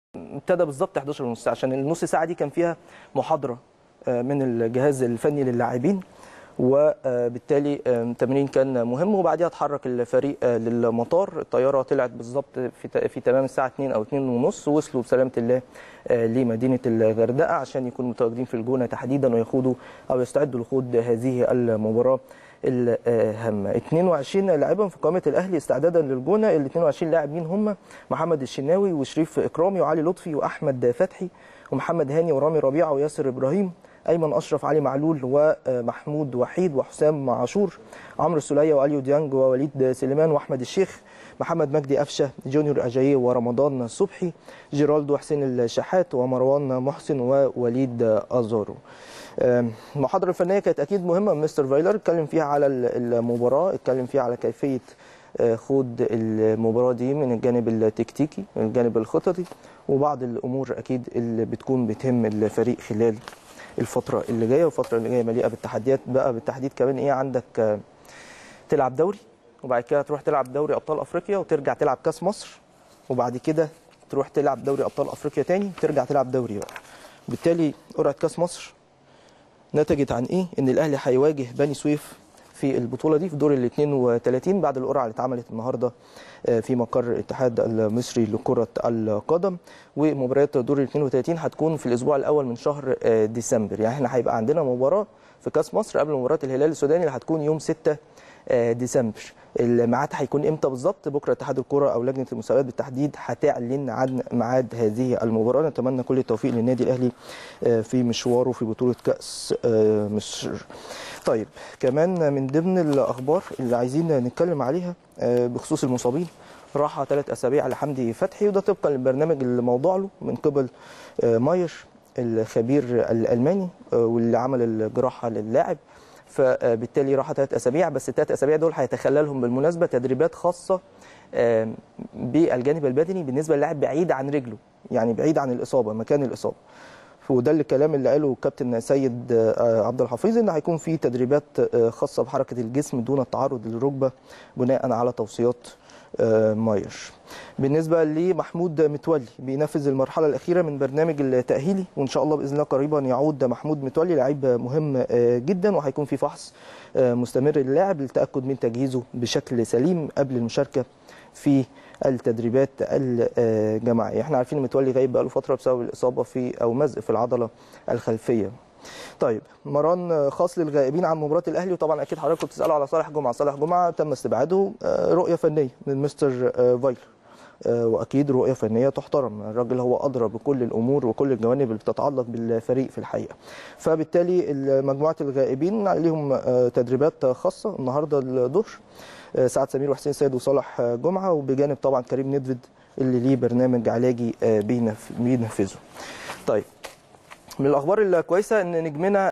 ابتدى بالظبط 11 ونص عشان النص ساعه دي كان فيها محاضره آه، من الجهاز الفني للاعبين وبالتالي التمرين كان مهم وبعديها اتحرك الفريق آه، للمطار الطياره طلعت بالظبط في ت- في تمام الساعه 2 او 2 ونص وصلوا بسلامه الله آه، لمدينه الغردقه عشان يكونوا متواجدين في الجونه تحديدا ويخوضوا او يستعدوا لخوض هذه المباراه الهامه 22 لاعبا في قائمه الاهلي استعدادا للجونه ال 22 لاعب مين هم محمد الشناوي وشريف اكرامي وعلي لطفي واحمد فتحي ومحمد هاني ورامي ربيعه وياسر ابراهيم ايمن اشرف علي معلول ومحمود وحيد وحسام عاشور عمرو السوليه واليو ديانج ووليد سليمان واحمد الشيخ محمد مجدي قفشه جونيور اجاييه ورمضان صبحي جيرالدو حسين الشحات ومروان محسن ووليد ازارو آم، المحاضره الفنيه كانت اكيد مهمه مستر فايلر اتكلم فيها على ال- المباراه اتكلم فيها على كيفيه آه، خوض المباراه دي من الجانب التكتيكي من الجانب الخططي وبعض الامور اكيد اللي بتكون بتهم الفريق خلال الفتره اللي جايه والفتره اللي جايه مليئه بالتحديات بقى بالتحديد كمان ايه عندك آه، تلعب دوري وبعد كده تروح تلعب دوري ابطال افريقيا وترجع تلعب كاس مصر وبعد كده تروح تلعب دوري ابطال افريقيا تاني وترجع تلعب دوري بقى بالتالي قرعه كاس مصر نتجت عن ايه ان الاهلي هيواجه بني سويف في البطوله دي في دور ال 32 بعد القرعه اللي اتعملت النهارده آه، في مقر الاتحاد المصري لكره القدم ومباريات دور ال 32 هتكون في الاسبوع الاول من شهر آه، ديسمبر يعني احنا هيبقى عندنا مباراه في كاس مصر قبل مباراه الهلال السوداني اللي هتكون يوم 6 آه، ديسمبر الميعاد هيكون امتى بالظبط بكره اتحاد الكره او لجنه المسابقات بالتحديد هتعلن عن ميعاد هذه المباراه نتمنى كل التوفيق للنادي الاهلي آه، في مشواره في بطوله كاس آه، مصر طيب كمان من ضمن الاخبار اللي عايزين نتكلم عليها آه، بخصوص المصابين راحه ثلاث اسابيع لحمدي فتحي وده طبقا للبرنامج اللي موضوع له من قبل آه، ماير الخبير الالماني آه، واللي عمل الجراحه للاعب فبالتالي راحه ثلاث اسابيع بس الثلاث اسابيع دول هيتخللهم بالمناسبه تدريبات خاصه آه، بالجانب البدني بالنسبه للاعب بعيد عن رجله يعني بعيد عن الاصابه مكان الاصابه وده الكلام اللي قاله كابتن سيد آه، عبد الحفيظ ان هيكون في تدريبات آه، خاصه بحركه الجسم دون التعرض للركبه بناء على توصيات آه، ماير بالنسبه لمحمود متولي بينفذ المرحله الاخيره من برنامج التاهيلي وان شاء الله باذن الله قريبا يعود محمود متولي لعيب مهم آه، جدا وهيكون في فحص آه، مستمر للاعب للتاكد من تجهيزه بشكل سليم قبل المشاركه في التدريبات الجماعيه احنا عارفين إن متولي غايب بقاله فتره بسبب الاصابه في او مزق في العضله الخلفيه طيب مران خاص للغائبين عن مباراه الاهلي وطبعا اكيد حضراتكم بتسالوا على صالح جمعه صالح جمعه تم استبعاده آه، رؤيه فنيه من مستر آه، فايلر آه، واكيد رؤيه فنيه تحترم الراجل هو ادرى بكل الامور وكل الجوانب اللي بتتعلق بالفريق في الحقيقه فبالتالي مجموعه الغائبين عليهم آه، تدريبات خاصه النهارده الظهر آه، سعد سمير وحسين سيد وصالح آه، جمعه وبجانب طبعا كريم ندفد اللي ليه برنامج علاجي آه، بينف- بينفذه طيب من الاخبار الكويسه ان نجمنا